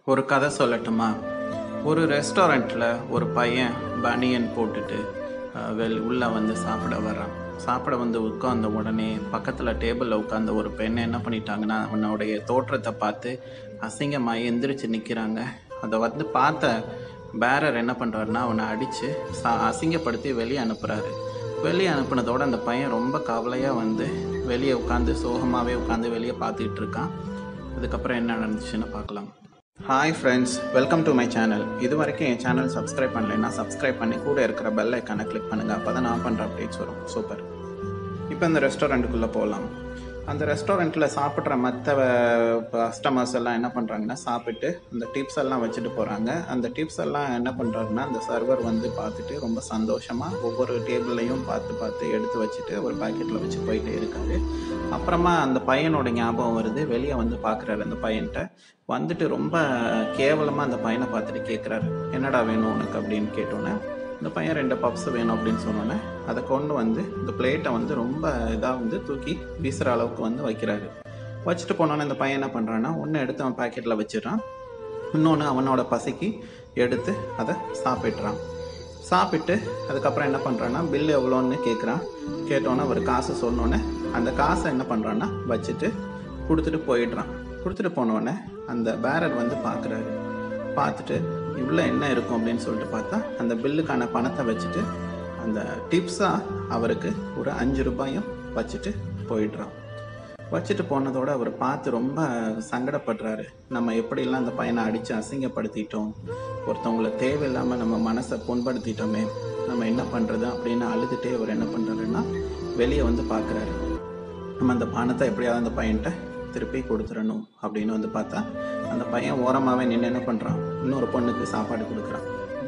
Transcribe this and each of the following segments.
ஒரு கதை சொல்லட்டுமா ஒரு ரெஸ்டாரண்ட்டில் ஒரு பையன் பனியன் போட்டுட்டு அஹ், வெளி உள்ளே வந்து சாப்பிட வர்றான் சாப்பிட வந்து உட்கார்ந்த உடனே பக்கத்தில் டேபிளில் உட்கார்ந்த ஒரு பெண்ணை என்ன பண்ணிட்டாங்கன்னா அவனுடைய தோற்றத்தை பார்த்து அசிங்கமாக எந்திரிச்சு நிற்கிறாங்க அதை வந்து பார்த்த பேரர் என்ன பண்ணுறாருன்னா அவனை அடித்து சா அசிங்கப்படுத்தி வெளியே அனுப்புகிறாரு வெளியே அனுப்புனதோட அந்த பையன் ரொம்ப கவலையாக வந்து வெளியே உட்காந்து சோகமாகவே உட்காந்து வெளியே பார்த்துக்கிட்டு இருக்கான் அதுக்கப்புறம் என்ன நடந்துச்சுன்னு பார்க்கலாம் hi friends welcome to my channel இது வரைக்கும் என் சேனல் சப்ஸ்கிரைப் பண்ணலைன்னா சப்ஸ்கிரைப் பண்ணி கூட இருக்கிற பெல் ஐக்கானை கிளிக் பண்ணுங்கள் அப்போ தான் நான் பண்ணுற அப்டேட்ஸ் வரும் சூப்பர் இப்போ இந்த ரெஸ்டாரண்ட்டுக்குள்ளே போகலாம் அந்த ரெஸ்டாரண்ட்டில் சாப்பிட்ற மற்ற கஸ்டமர்ஸ் எல்லாம் என்ன பண்ணுறாங்கன்னா சாப்பிட்டு அந்த டிப்ஸ் எல்லாம் வச்சுட்டு போகிறாங்க அந்த டிப்ஸ் எல்லாம் என்ன பண்ணுறாருன்னா அந்த சர்வர் வந்து பார்த்துட்டு ரொம்ப சந்தோஷமாக ஒவ்வொரு டேபிள்லையும் பார்த்து பார்த்து எடுத்து வச்சுட்டு ஒரு பாக்கெட்டில் வச்சு போயிட்டே இருக்காரு அப்புறமா அந்த பையனோட ஞாபகம் வருது வெளியே வந்து பார்க்குறாரு அந்த பையன்கிட்ட வந்துட்டு ரொம்ப கேவலமாக அந்த பையனை பார்த்துட்டு கேட்குறாரு என்னடா வேணும் உனக்கு அப்படின்னு கேட்டோன்னே இந்த பையன் ரெண்டு பப்ஸ் வேணும் அப்படின்னு சொன்னோன்னே அதை கொண்டு வந்து இந்த பிளேட்டை வந்து ரொம்ப இதாக வந்து தூக்கி வீசுகிற அளவுக்கு வந்து வைக்கிறாரு வச்சுட்டு போனோன்னே இந்த பையன் என்ன பண்ணுறான்னா ஒன்று எடுத்து அவன் பாக்கெட்டில் வச்சிடறான் இன்னொன்று அவனோட பசிக்கு எடுத்து அதை சாப்பிட்றான் சாப்பிட்டு அதுக்கப்புறம் என்ன பண்ணுறான்னா பில் எவ்வளோன்னு கேட்குறான் கேட்டோன்னே ஒரு காசு சொன்னோன்னே அந்த காசை என்ன பண்ணுறான்னா வச்சுட்டு கொடுத்துட்டு போயிடுறான் கொடுத்துட்டு போனோடனே அந்த பேரர் வந்து பார்க்குறாரு பார்த்துட்டு இவ்வளோ என்ன இருக்கும் அப்படின்னு சொல்லிட்டு பார்த்தா அந்த பில்லுக்கான பணத்தை வச்சுட்டு அந்த டிப்ஸாக அவருக்கு ஒரு அஞ்சு ரூபாயும் வச்சுட்டு போயிடுறான் வச்சுட்டு போனதோட அவர் பார்த்து ரொம்ப சங்கடப்படுறாரு நம்ம எப்படிலாம் அந்த பையனை அடித்து அசிங்கப்படுத்திட்டோம் ஒருத்தவங்களை தேவையில்லாமல் நம்ம மனசை புண்படுத்திட்டோமே நம்ம என்ன பண்ணுறது அப்படின்னு அழுதுகிட்டே அவர் என்ன பண்ணுறாருன்னா வெளியே வந்து பார்க்குறாரு நம்ம அந்த பணத்தை எப்படியாவது அந்த பையன்கிட்ட திருப்பி கொடுத்துடணும் அப்படின்னு வந்து பார்த்தா அந்த பையன் ஓரமாகவே நின்று என்ன பண்ணுறான் இன்னொரு பொண்ணுக்கு சாப்பாடு கொடுக்குறான்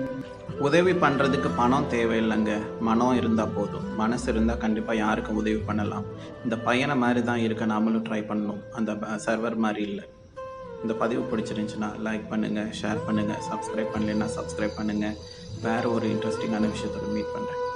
உதவி பண்ணுறதுக்கு பணம் தேவையில்லைங்க மனம் இருந்தால் போதும் மனசு இருந்தால் கண்டிப்பாக யாருக்கும் உதவி பண்ணலாம் இந்த பையனை மாதிரி தான் இருக்க நாமளும் ட்ரை பண்ணணும் அந்த சர்வர் மாதிரி இல்லை இந்த பதிவு பிடிச்சிருந்துச்சுன்னா லைக் பண்ணுங்கள் ஷேர் பண்ணுங்கள் சப்ஸ்கிரைப் பண்ணலைன்னா சப்ஸ்கிரைப் பண்ணுங்கள் வேறு ஒரு இன்ட்ரெஸ்டிங்கான விஷயத்தோட மீட் பண்ணுறேன்